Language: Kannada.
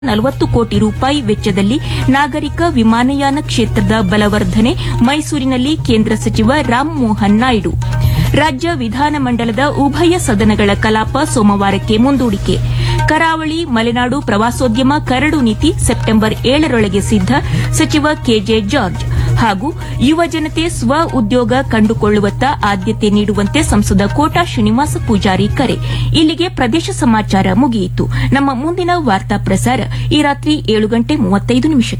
ನಲವತ್ತು ಕೋಟಿ ರೂಪಾಯಿ ವೆಚ್ಚದಲ್ಲಿ ನಾಗರಿಕ ವಿಮಾನಯಾನ ಕ್ಷೇತ್ರದ ಬಲವರ್ಧನೆ ಮೈಸೂರಿನಲ್ಲಿ ಕೇಂದ್ರ ಸಚಿವ ರಾಮಮೋಹನ್ ನಾಯ್ಡು ರಾಜ್ಯ ವಿಧಾನಮಂಡಲದ ಉಭಯ ಸದನಗಳ ಕಲಾಪ ಸೋಮವಾರಕ್ಕೆ ಮುಂದೂಡಿಕೆ ಕರಾವಳಿ ಮಲೆನಾಡು ಪ್ರವಾಸೋದ್ಯಮ ಕರಡು ನೀತಿ ಸೆಪ್ಟೆಂಬರ್ ಏಳರೊಳಗೆ ಸಿದ್ದ ಸಚಿವ ಕೆಜೆ ಜಾರ್ಜ್ ಹಾಗೂ ಯುವ ಜನತೆ ಸ್ವ ಉದ್ಯೋಗ ಕಂಡುಕೊಳ್ಳುವತ್ತ ಆದ್ಯತೆ ನೀಡುವಂತೆ ಸಂಸದ ಕೋಟಾ ಶ್ರೀನಿವಾಸ ಪೂಜಾರಿ ಕರೆ ಇಲ್ಲಿಗೆ ಪ್ರದೇಶ ಸಮಾಚಾರ ಮುಗಿಯಿತು ನಮ್ಮ ಮುಂದಿನ ವಾರ್ತಾ ಪ್ರಸಾರ ಈ ರಾತ್ರಿ ಏಳು ಗಂಟೆ ಮೂವತ್ತೈದು ನಿಮಿಷಕ್ಕೆ